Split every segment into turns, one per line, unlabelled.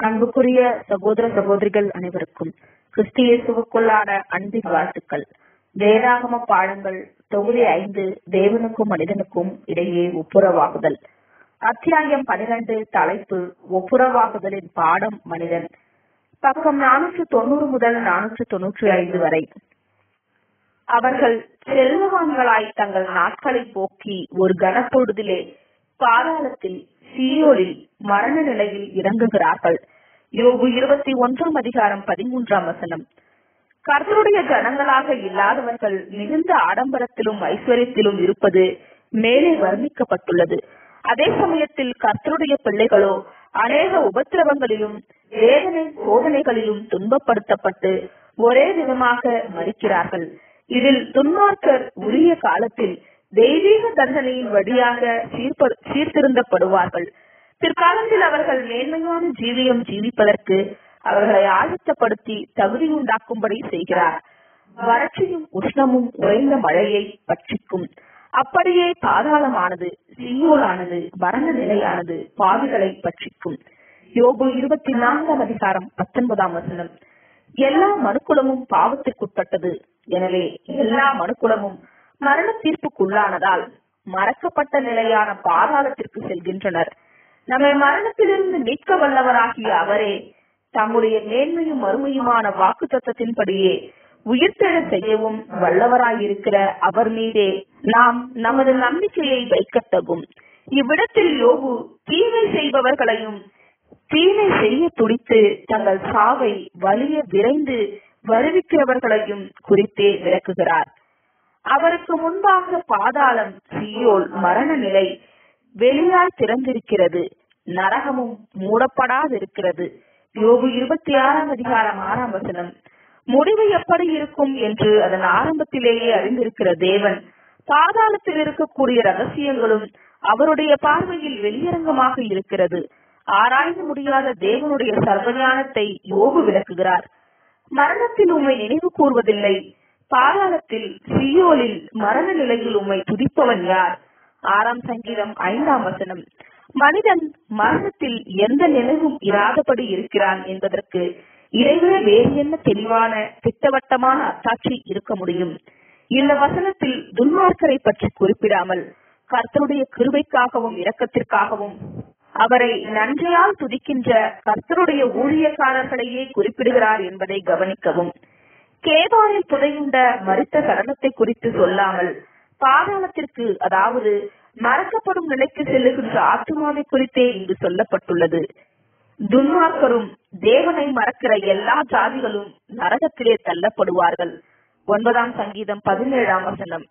அன்புக்குரிய சகோதர சகோதரிகள் அனைவருக்கும் கிறிஸ்து இயேசுவுக்குள்ளான அன்பின் வாழ்த்துக்கள் வேதாகம பாடங்கள் தொகுதி ஐந்து தேவனுக்கும் மனிதனுக்கும் இடையே ஒப்புரவாகுதல் அத்தியாயம் பனிரெண்டு தலைப்பு ஒப்புரவாகுதலின் பாடம் மனிதன் பக்கம் நானூற்று தொண்ணூறு முதல் நானூற்று தொன்னூற்றி ஐந்து வரை அவர்கள் செல்வவான்களாய் தங்கள் நாட்களை போக்கி ஒரு கனப்பொழுதிலே பாதாளத்தில் சீயோலில் மரண நிலையில் இறங்குகிறார்கள் யோகு இருபத்தி ஒன்றாம் அதிகாரம் பதிமூன்றாம் வசனம் கர்த்தருடைய ஜனங்களாக இல்லாதவர்கள் மிகுந்த ஆடம்பரத்திலும் ஐஸ்வர்யத்திலும் இருப்பது மேலே வர்ணிக்கப்பட்டுள்ளது அதே சமயத்தில் கர்த்தருடைய பிள்ளைகளோ அநேக உபத்திரவங்களிலும் வேதனை சோதனைகளிலும் துன்பப்படுத்தப்பட்டு ஒரே விதமாக மறிக்கிறார்கள் இதில் துன்மார்க்கர் உரிய காலத்தில் தெய்வீக தண்டனையின் வழியாக சீர்ப- சீர்திருந்தப்படுவார்கள் பிற்காலத்தில் அவர்கள் மேன்மையான ஜீவியம் ஜீவிப்பதற்கு அவர்களை ஆயத்தப்படுத்தி தகுதி உண்டாக்கும்படி செய்கிறார் வறட்சியும் உஷ்ணமும் உறைந்த மழையை பட்சிக்கும் அப்படியே பாதாளமானது சீயோலானது மரண நிலையானது பாவிகளை பட்சிக்கும் யோபு இருபத்தி நான்காம் அதிகாரம் பத்தொன்பதாம் வசனம் எல்லா மனுக்குலமும் பாவத்திற்குட்பட்டது எனவே எல்லா மனுக்குலமும் மரண தீர்ப்புக்குள்ளானதால் மறக்கப்பட்ட நிலையான பாதாளத்திற்கு செல்கின்றனர் நம்மை மரணத்திலிருந்து மீட்க வல்லவராகிய அவரே தம்முடைய மேன்மையும் மறுமையுமான வாக்கு தத்தத்தின்படியே உயிர்த்தெழ செய்யவும் வல்லவராயிருக்கிற அவர் மீதே நாம் நமது நம்பிக்கையை வைக்கத்தகும் இவ்விடத்தில் யோகு தீமை செய்பவர்களையும் தீமை செய்ய துடித்து தங்கள் சாவை வலிய விரைந்து வருவிக்கிறவர்களையும் குறித்தே விளக்குகிறார் அவருக்கு முன்பாக பாதாளம் சீயோல் மரண நிலை வெளியால் திறந்திருக்கிறது நரகமும் மூடப்படாதிருக்கிறது யோபு இருபத்தி ஆறாம் அதிகாரம் ஆறாம் வசனம் முடிவு எப்படி இருக்கும் என்று அதன் ஆரம்பத்திலேயே அறிந்திருக்கிற தேவன் பாதாளத்தில் இருக்கக்கூடிய ரகசியங்களும் அவருடைய பார்வையில் வெளியரங்கமாக இருக்கிறது ஆராய்ந்து முடியாத தேவனுடைய சர்வஞானத்தை யோபு விளக்குகிறார் மரணத்தில் உம்மை நினைவு கூர்வதில்லை பாதாளத்தில் சியோலில் மரண நிலையில் உம்மை துதிப்பவன் யார் ஆறாம் சங்கீதம் ஐந்தாம் வசனம் மனிதன் மரணத்தில் எந்த நினைவும் இராதபடி இருக்கிறான் என்பதற்கு இதைவிட வேறு என்ன தெளிவான திட்டவட்டமான அத்தாட்சி இருக்க முடியும் இந்த வசனத்தில் துன்மார்க்கரை பற்றி குறிப்பிடாமல் கர்த்தருடைய கிருபைக்காகவும் இரக்கத்திற்காகவும் அவரை நன்றியால் துதிக்கின்ற கர்த்தருடைய ஊழியக்காரர்களையே குறிப்பிடுகிறார் என்பதை கவனிக்கவும் கேபாரில் புதையுண்ட மறித்த சடலத்தை குறித்து சொல்லாமல் பாதாளத்திற்கு அதாவது மறக்கப்படும் நிலைக்கு செல்லுகின்ற ஆத்துமாவை குறித்தே இங்கு சொல்லப்பட்டுள்ளது துன்மார்க்கரும் தேவனை மறக்கிற எல்லா ஜாதிகளும் நரகத்திலே தள்ளப்படுவார்கள் ஒன்பதாம் சங்கீதம் பதினேழாம் வசனம்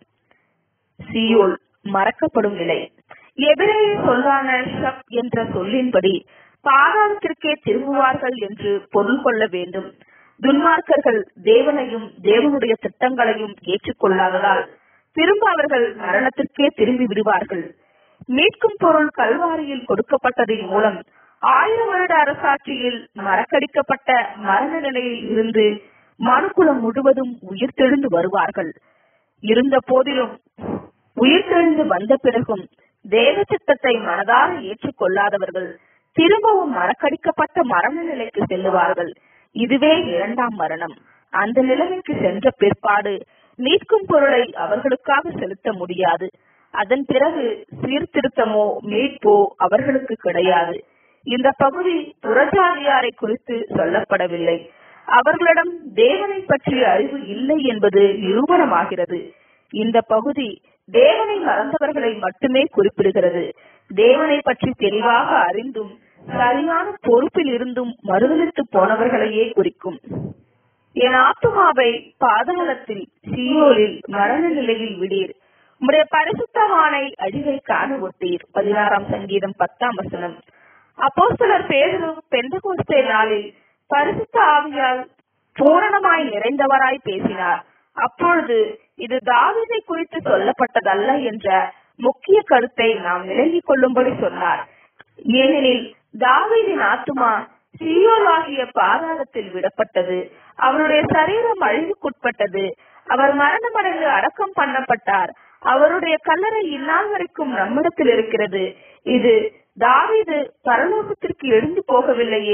சியோல் மறக்கப்படும் நிலை எபிரேய சொல்லான ஷப் என்ற சொல்லின்படி பாதாளத்திற்கே திரும்புவார்கள் என்று பொருள் கொள்ள வேண்டும் துன்மார்க்கர்கள் தேவனையும் தேவனுடைய திட்டங்களையும் ஏற்றுக்கொள்ளாததால் திரும்ப அவர்கள் மரணத்திற்கே திரும்பி விடுவார்கள் மீட்கும் பொருள் கல்வாரியில் கொடுக்கப்பட்டதின் மூலம் ஆயிரம் வருட அரசாட்சியில் மறக்கடிக்கப்பட்ட மரண நிலையில் இருந்து மனுக்குலம் முழுவதும் உயிர்த்தெழுந்து வருவார்கள் இருந்த போதிலும் உயிர்த்தெழுந்து வந்த பிறகும் தேவ திட்டத்தை மனதார ஏற்றுக்கொள்ளாதவர்கள் திரும்பவும் மறக்கடிக்கப்பட்ட மரண நிலைக்கு செல்லுவார்கள் இதுவே இரண்டாம் மரணம் அந்த நிலைமைக்கு சென்ற பிற்பாடு மீட்கும் பொருளை அவர்களுக்காக செலுத்த முடியாது அதன் பிறகு சீர்திருத்தமோ மீட்போ அவர்களுக்கு கிடையாது இந்த பகுதி புறஜாதியாரை குறித்து சொல்லப்படவில்லை அவர்களிடம் தேவனை பற்றிய அறிவு இல்லை என்பது நிரூபணமாகிறது இந்த பகுதி தேவனை மறந்தவர்களை மட்டுமே குறிப்பிடுகிறது தேவனை பற்றி தெளிவாக அறிந்தும் சரியான பொறுப்பில் இருந்தும் மறுதளித்து போனவர்களையே குறிக்கும் என் ஆத்துமாவை பாதாளத்தில் சீயோலில் மரண நிலையில் விடீர் உம்முடைய பரிசுத்தவானை அழிவை காண ஒட்டீர் பதினாறாம் சங்கீதம் பத்தாம் வசனம் அப்போஸ்தலர் பேதுரு பெந்தகோஸ்தே நாளில் பரிசுத்த ஆவியால் பூரணமாய் நிறைந்தவராய் பேசினார் அப்பொழுது இது தாவீதை குறித்து சொல்லப்பட்டதல்ல என்ற முக்கிய கருத்தை நாம் விளங்கிக் கொள்ளும்படி சொன்னார் ஏனெனில் தாவீதின் ஆத்துமா சீயோலாகிய பாதாளத்தில் விடப்பட்டது அவருடைய சரீரம் அழிவுக்குட்பட்டது அவர் மரணமடைந்து அடக்கம் பண்ணப்பட்டார் அவருடைய கல்லறை இந்நாள் வரைக்கும் நம்மிடத்தில் இருக்கிறது இது தாவீது பரலோகத்திற்கு எழுந்து போகவில்லையே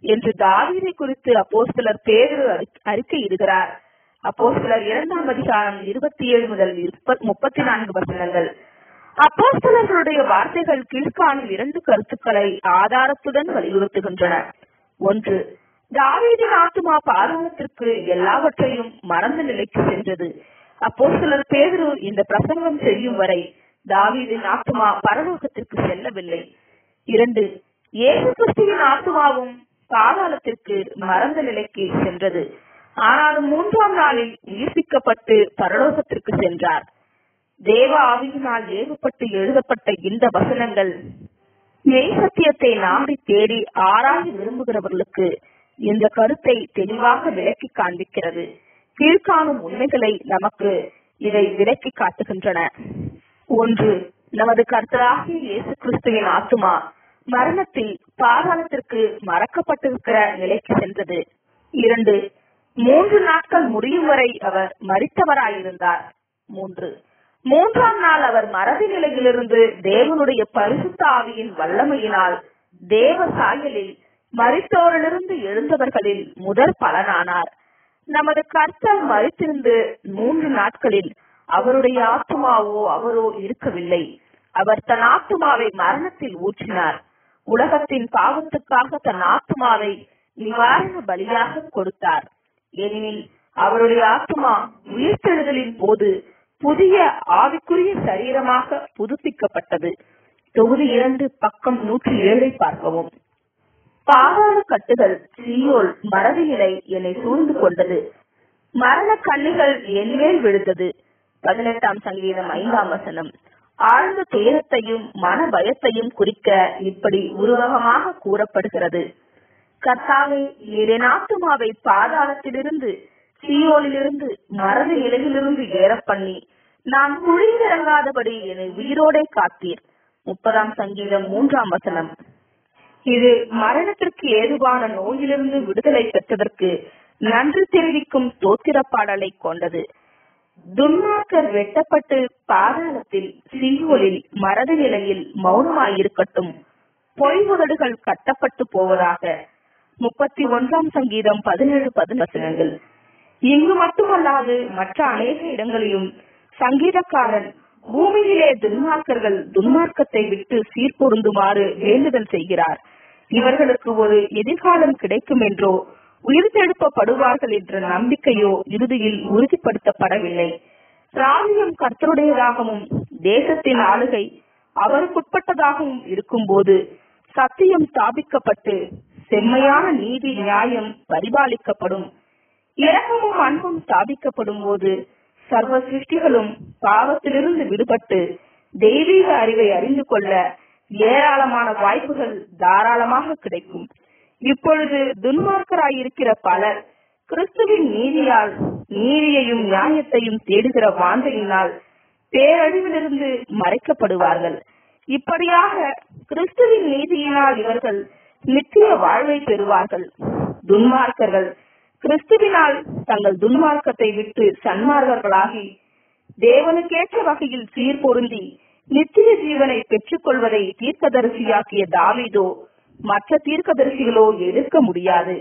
என்று தாவீதை குறித்து அப்போஸ்தலர் பேதுரு அறி- அறிக்கையிடுகிறார் அப்போஸ்தலர் இரண்டாம் அதிகாரம் இருபத்தி ஏழு முதல் முப்பத்தி நான்கு வசனங்கள் அப்போஸ்தலர்களுடைய வார்த்தைகள் கீழ்காணும் இரண்டு கருத்துக்களை ஆதாரத்துடன் வலியுறுத்துகின்றன ஒன்று தாவீதின் ஆத்துமா பாதாளத்திற்கு எல்லாவற்றையும் மறந்த நிலைக்கு சென்றது அப்போஸ்தலர் பேதுரு இந்த பிரசங்கம் செய்யும் வரை தாவீதின் ஆத்துமா பரலோகத்திற்கு செல்லவில்லை இரண்டு இயேசு கிறிஸ்துவின் ஆத்துமாவும் பாதாளத்திற்கு மறந்த நிலைக்கு சென்றது ஆனாலும் மூன்றாம் நாளில் உயிர்ப்பிக்கப்பட்டு பரலோகத்திற்கு சென்றார் தேவ ஆவியினால் ஏவப்பட்டு எழுதப்பட்ட இந்த வசனங்கள் மெய் சத்தியத்தை நாடி தேடி ஆராய விரும்புகிறவர்களுக்கு இந்த கருத்தை தெளிவாக விளக்கி காண்பிக்கிறது கீழ்காணும் உண்மைகளை நமக்கு இதை விளக்கி காட்டுகின்றன ஒன்று நமது கர்த்தராகிய இயேசு கிறிஸ்துவின் ஆத்துமா மரணத்தில் பாதாளத்திற்கு மறக்கப்பட்டிருக்கிற நிலைக்கு சென்றது இரண்டு மூன்று நாட்கள் முடியும் வரை அவர் மறித்தவராயிருந்தார் மூன்று மூன்றாம் நாள் அவர் மறதி நிலையிலிருந்து தேவனுடைய பரிசுத்த ஆவியின் வல்லமையினால் தேவ சாயலில் மறித்தோரிலிருந்து எழுந்தவர்களில் முதற் பலனானார் நமது கர்த்தர் மறித்திருந்து மூன்று நாட்களில் அவருடைய ஆத்துமாவோ அவரோ இருக்கவில்லை அவர் தன் ஆத்துமாவை மரணத்தில் ஊற்றினார் உலகத்தின் பாவத்துக்காக தன் ஆத்துமாவை நிவாரண பலியாக கொடுத்தார் ஏனெனில் அவருடைய ஆத்துமா உயிர்த்தெழுதலின் போது புதிய ஆவிக்குரிய சரீரமாக புதுப்பிக்கப்பட்டது தொகுதி இரண்டு பக்கம் நூற்றி ஏழை பார்க்கவும் பாதாள கட்டுகள் சீயோல் மறதி நிலை என்னை சூழ்ந்து கொண்டது மரண கண்ணிகள் என்மேல் விழுந்தது பதினெட்டாம் சங்கீதம் ஐந்தாம் வசனம் ஆழ்ந்த துயரத்தையும் மன பயத்தையும் குறிக்க இப்படி உருவகமாக கூறப்படுகிறது கர்த்தாவே நீர் என் ஆத்துமாவை பாதாளத்திலிருந்து சீயோலிலிருந்து மறதி நிலையிலிருந்து ஏறப் பண்ணி நான் குழியிறங்காதபடி என்னை உயிரோடே காத்தீர் முப்பதாம் சங்கீதம் மூன்றாம் வசனம் இது மரணத்திற்கு ஏதுவான நோயிலிருந்து விடுதலை பெற்றதற்கு நன்றி தெரிவிக்கும் தோத்திர பாடலை கொண்டது துன்மார்க்கர் வெட்டப்பட்டு பாதாளத்தில் சீகோலில் மறதி நிலையில் மௌனமாயிருக்கட்டும் பொய் உதடுகள் கட்டப்பட்டு போவதாக முப்பத்தி ஒன்றாம் சங்கீதம் பதினேழு பதினசனங்கள் இங்கு மட்டுமல்லாது மற்ற அநேக இடங்களிலும் சங்கீதக்காரன் பூமியிலே துன்மார்க்கர்கள் துன்மார்க்கத்தை விட்டு சீர்பொருந்துமாறு வேண்டுதல் செய்கிறார் இவர்களுக்கு ஒரு எதிர்காலம் கிடைக்கும் என்றோ உயிர்த்தெழுப்பப்படுவார்கள் என்ற நம்பிக்கையோ இறுதியில் உறுதிப்படுத்தப்படவில்லை ராஜ்யம் கர்த்தருடையதாகவும் தேசத்தின் ஆளுகை அவருக்குட்பட்டதாகவும் இருக்கும்போது சத்தியம் ஸ்தாபிக்கப்பட்டு செம்மையான நீதி நியாயம் பரிபாலிக்கப்படும் இரக்கமும் அன்பும் ஸ்தாபிக்கப்படும் போது சர்வ சிருஷ்டிகளும் பாவத்திலிருந்து விடுபட்டு தெய்வீக அறிவை அறிந்து கொள்ள ஏராளமான வாய்ப்புகள் தாராளமாக கிடைக்கும் இப்பொழுது துன்மார்க்கராயிருக்கிற பலர் கிறிஸ்துவின் நீதியால் நீதியையும் நியாயத்தையும் தேடுகிற வாஞ்சையினால் பேரழிவிலிருந்து மறைக்கப்படுவார்கள் இப்படியாக கிறிஸ்துவின் நீதியினால் இவர்கள் நித்திய வாழ்வை பெறுவார்கள் துன்மார்க்கர்கள் கிறிஸ்துவினால் தங்கள் துன்மார்க்கத்தை விட்டு சன்மார்க்கர்களாகி தேவனுக்கேற்ற வகையில் சீர்பொருந்தி நித்திய ஜீவனை பெற்றுக் கொள்வதை தீர்க்கதரிசியாக்கிய தாவீதோ மற்ற தீர்க்கதரிசிகளோ எதிர்க்க முடியாது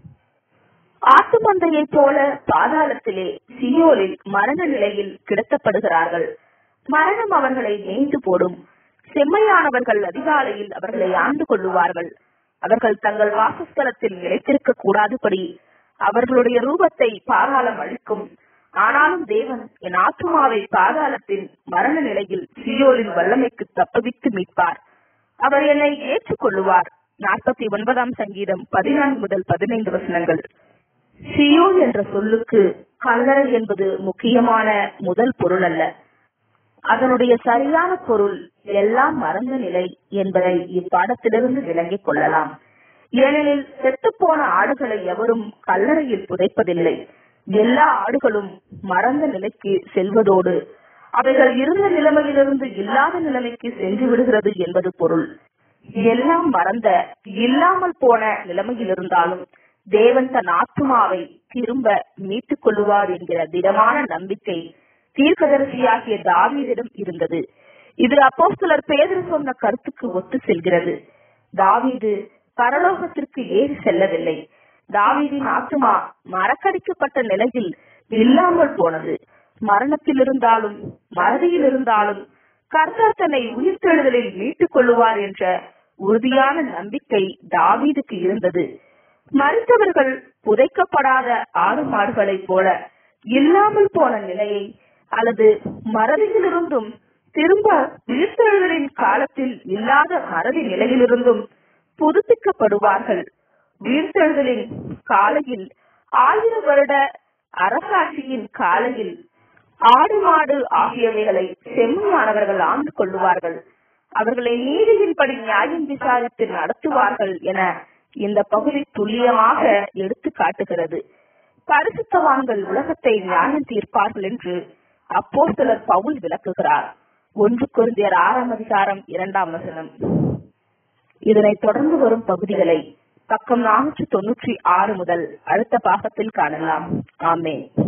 ஆட்டுமந்தையைப் போல பாதாளத்திலே சியோலில் மரண நிலையில் கிடத்தப்படுகிறார்கள் மரணம் அவர்களை மேய்ந்து போடும் செம்மையானவர்கள் அதிகாலையில் அவர்களை ஆண்டு கொள்ளுவார்கள் அவர்கள் தங்கள் வாசஸ்தலத்தில் நிலைத்திருக்க கூடாதுபடி அவர்களுடைய ரூபத்தை பாதாளம் அழிக்கும் ஆனாலும் தேவன் என் ஆத்துமாவை பாதாளத்தின் மரண நிலையில் சியோலின் வல்லமைக்கு தப்புவித்து மீட்பார் அவர் என்னை ஏற்றுக்கொள்ளுவார் நாற்பத்தி ஒன்பதாம் சங்கீதம் பதினான்கு முதல் பதினைந்து வசனங்கள் சியோல் என்ற சொல்லுக்கு கல்லறை என்பது முக்கியமான முதல் பொருள் அல்ல அதனுடைய சரியான பொருள் எல்லாம் மறந்த நிலை என்பதை இப்பாடத்திலிருந்து விளங்கிக் கொள்ளலாம் ஏனெனில் செத்துப்போன ஆடுகளை எவரும் கல்லறையில் புதைப்பதில்லை எல்லா ஆடுகளும் மறந்த நிலைக்கு செல்வதோடு அவைகள் இருந்த நிலைமையிலிருந்து இல்லாத நிலைமைக்கு சென்று விடுகிறது என்பது பொருள் எல்லாம் மறந்த இல்லாமல் போன நிலைமையில் இருந்தாலும் தேவன் தன் ஆத்மாவை திரும்ப மீட்டுக் கொள்ளுவார் என்கிற திடமான நம்பிக்கை தீர்க்கதரிசியாகிய தாவீதிடம் இருந்தது இது அப்போஸ்தலர் பேதர் சொன்ன கருத்துக்கு ஒத்து செல்கிறது தாவீது பரலோகத்திற்கு ஏறி செல்லவில்லை தாவீதின் ஆத்துமா மறக்கடிக்கப்பட்ட நிலையில் இல்லாமல் போனது மரணத்தில் இருந்தாலும் மறதியில் இருந்தாலும் கர்த்தர் தன்னை உயிர்த்தெழுதலில் மீட்டுக் கொள்ளுவார் என்ற உறுதியான நம்பிக்கை தாவீதுக்கு இருந்தது மறித்தவர்கள் புதைக்கப்படாத ஆடு மாடுகளைப் போல இல்லாமல் போன நிலையை அல்லது மறதியிலிருந்தும் திரும்ப உயிர்த்தெழுதலின் காலத்தில் இல்லாத மறதி நிலையிலிருந்தும் புதுப்பிக்கப்படுவார்கள் உயிர்த்தெழுதலின் காலையில் ஆயிரம் வருட அரசாட்சியின் காலையில் ஆடு மாடு ஆகியவைகளை செம்மையானவர்கள் ஆண்டு கொள்ளுவார்கள் அவர்களை நீதியின்படி நியாயம் விசாரித்து நடத்துவார்கள் என இந்த பகுதி துல்லியமாக எடுத்து காட்டுகிறது பரிசுத்தவான்கள் உலகத்தை நியாயம் தீர்ப்பார்கள் என்று அப்போ சிலர் பவுல் விளக்குகிறார் ஒன்று குருந்தியர் ஆறாம் அதிகாரம் இரண்டாம் வசனம் இதனைத் தொடர்ந்து வரும் பகுதிகளை பக்கம் நானூற்றி தொன்னூற்றி ஆறு முதல் அடுத்த பாகத்தில் காணலாம் ஆமே